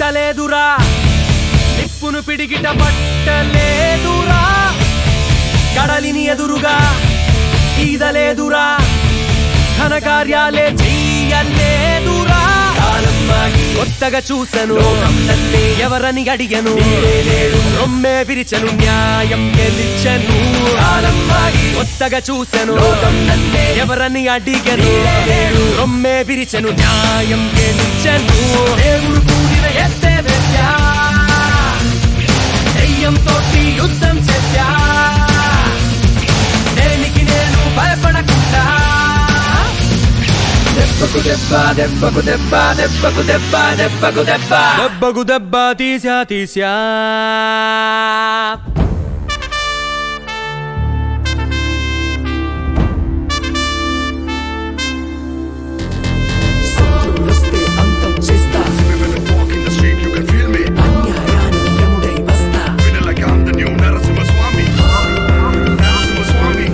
కొట్టలేదురా నిప్పును పిడిగిట పట్టలేదురా కడలిని ఎదురుగా ఈదలేదురా ఘన కార్యాలే చెయ్యలేదురా కాలం మాగి కొత్తగా చూసను నన్నే ఎవరని అడిగను రొమ్మే విరిచను న్యాయం గెలిచను కాలం మాగి కొత్తగా చూసను నన్నే ఎవరని అడిగను రొమ్మే విరిచను న్యాయం గెలిచను దేవుడు కూడిన ఎత్తే వెచ్చా దెయ్యంతో యుద్ధం చేశా దేనికి నేను భయపడకుండా దెబ్బకు దెబ్బ దెబ్బకు దెబ్బ దెబ్బకు దెబ్బ దెబ్బకు దెబ్బ దెబ్బకు దెబ్బ తీసా తీసా శత్రువులొస్తే అంతం చేస్తా Living and walk in the street, you can feel me. అన్యాయానికి యముడై వస్తా Feeling like I'm the new Narasimha Swami. Narasimha Swami.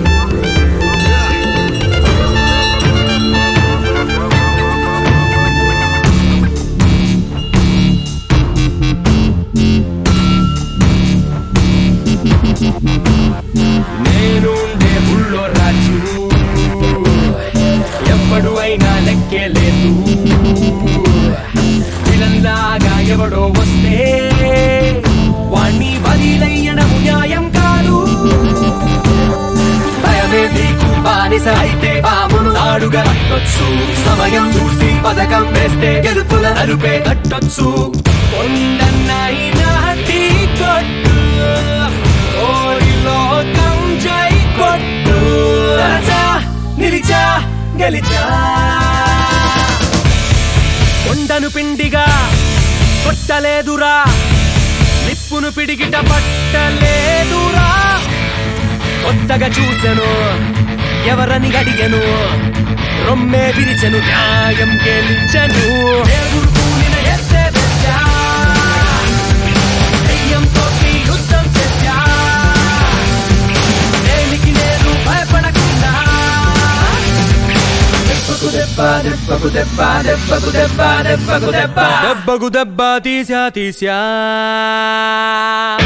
నేను ఉండే ఊళ్ళో రాజు ఎవ్వడు అయినా లెక్కే లేదు విలన్లాగా ఎవడో వస్తే వాణ్ణి వదిలయ్యడము న్యాయం కాదు భయమే నీకు బానిస అయితే పామును ఆడుగా కట్టొచ్చు సమయం చూసి పథకం వేస్తే గెలుపుల నలుపే కట్టొచ్చు కొండన్నైనా ఢీ కొట్టు ఓరి లోకం జై కొట్టు రాజా నిలిచా గెలిచా కొండను పిండిగా కొట్టలేదురా నిప్పును పిడిగిట పట్టలేదురా కొత్తగా చూసెను ఎవరని అడిగను రొమ్మే విరిచెను న్యాయం గెలిచెను దేవుడు కూలిన ఎత్తే వెచ్చా. దెయ్యంతో యుద్ధం చేశా దేనికి నేను భయపడకుండా దెబ్బకు దెబ్బ దెబ్బకు దెబ్బ దెబ్బకు దెబ్బ దెబ్బకు దెబ్బ దెబ్బకు దెబ్బ తీసా తీసా